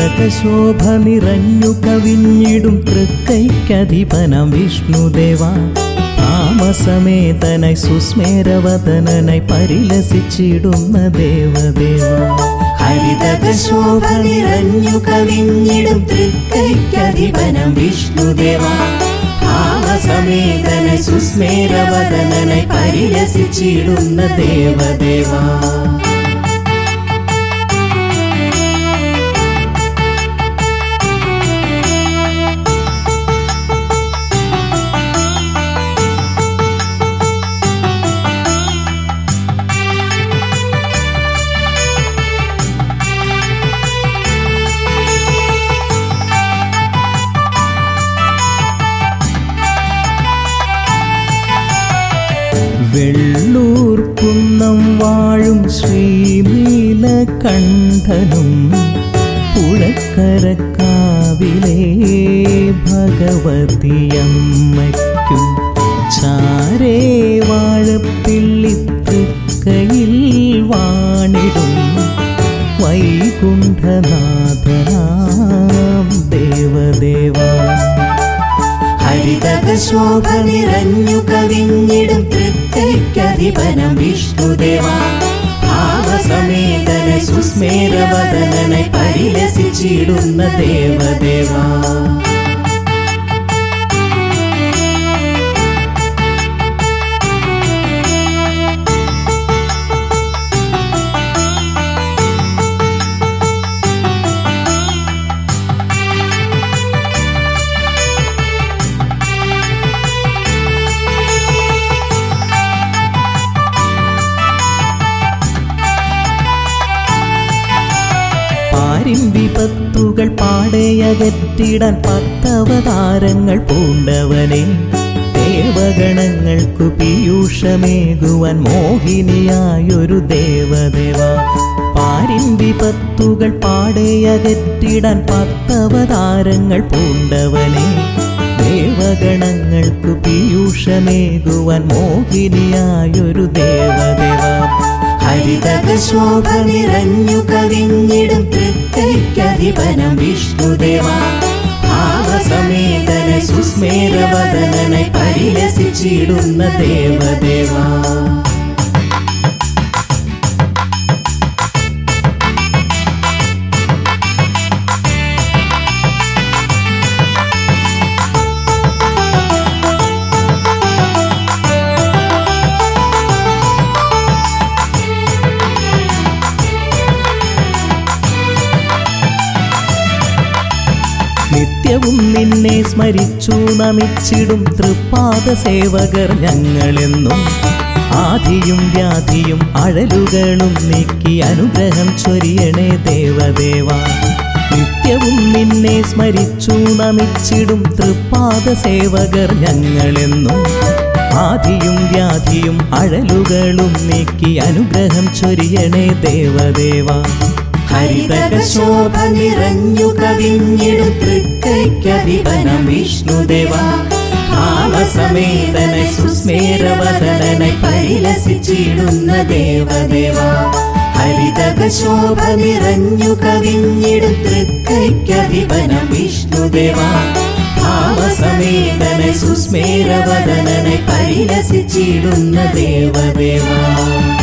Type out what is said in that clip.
ഹരിതകശോഭ നിറഞ്ഞു കവിഞ്ഞിടും തൃക്കൈക്കധിപനം വിഷ്ണുദേവ താമസമേതനായി സുസ്മേരവദനായി പരിലസിച്ചിടുന്ന ദേവദേവ ഹരിതകശോഭ നിറഞ്ഞു കവിഞ്ഞിടും തൃക്കൈക്കധിപനം വിഷ്ണുദേവ ഭാവസമേതന സുസ്മേരവദനായി പരിരസിച്ചിടുന്ന ദേവദേവ വെള്ളൂർ കുന്നം വാഴും ശ്രീനീലകണ്ഠനും പുഴക്കരക്കാവിലെ ഭഗവതിയമ്മയ്ക്കും ചാരേ വാഴപ്പിള്ളിത്തൃക്കയിൽ വാണിടും വൈകുണ്ഠനാഥനാം ദേവദേവ ഹരിതകശോഭ നിറഞ്ഞു കവിഞ്ഞിടും തൃക്കൈക്കധിപനം വിഷ്ണുദേവ ഭാവസമേതന സുസ്മേരവദനായി പരിരസിച്ചിടുന്ന ദേവദേവ പാരിൻ വിപത്തുകൾ പാടയകറ്റിടാൻ പത്തവതാരങ്ങൾ പൂണ്ടവനെ ദേവഗണങ്ങൾക്കു പീയൂഷമേകുവാൻ മോഹിനിയായൊരു ദേവദേവ പാരിൻ വിപത്തുകൾ പാടയകറ്റിടാൻ പത്തവതാരങ്ങൾ പൂണ്ടവനെ ദേവഗണങ്ങൾക്കു പീയൂഷമേകുവാൻ മോഹിനിയായൊരു ദേവദേവ ഹരിതകശോഭ നിറഞ്ഞു കവിഞ്ഞിടും തൃക്കൈക്കധിപനം വിഷ്ണുദേവ ഭാവസമേതന സുസ്മേരവദനായി പരിരസിച്ചിടുന്ന ദേവദേവ നിത്യവും നിന്നെ സ്മരിച്ചു നമിച്ചിടും തൃപ്പാദ സേവകർ ഞങ്ങളെന്നും ആധിയും വ്യാധിയും അഴലുകളും നീക്കി അനുഗ്രഹം ചൊരിയണേ ദേവദേവ നിത്യവും നിന്നെ സ്മരിച്ചു നമിച്ചിടും തൃപ്പാദ സേവകർ ഞങ്ങളെന്നും ആധിയും വ്യാധിയും അഴലുകളും നീക്കി അനുഗ്രഹം ചൊരിയണേ ദേവദേവ ഹരിതകശോഭ നിറഞ്ഞു കവിഞ്ഞിടും തൃക്കൈക്കധിപനം വിഷ്ണുദേവ ഭാവസമേതന സുസ്മേരവദനായി പരിലസിച്ചിടുന്ന ദേവദേവ ഹരിതകശോഭ നിറഞ്ഞു കവിഞ്ഞിടും തൃക്കൈക്കധിപനം വിഷ്ണുദേവ ഭാവസമേതന സുസ്മേരവദനായി പരിലസിച്ചിടുന്ന ദേവദേവ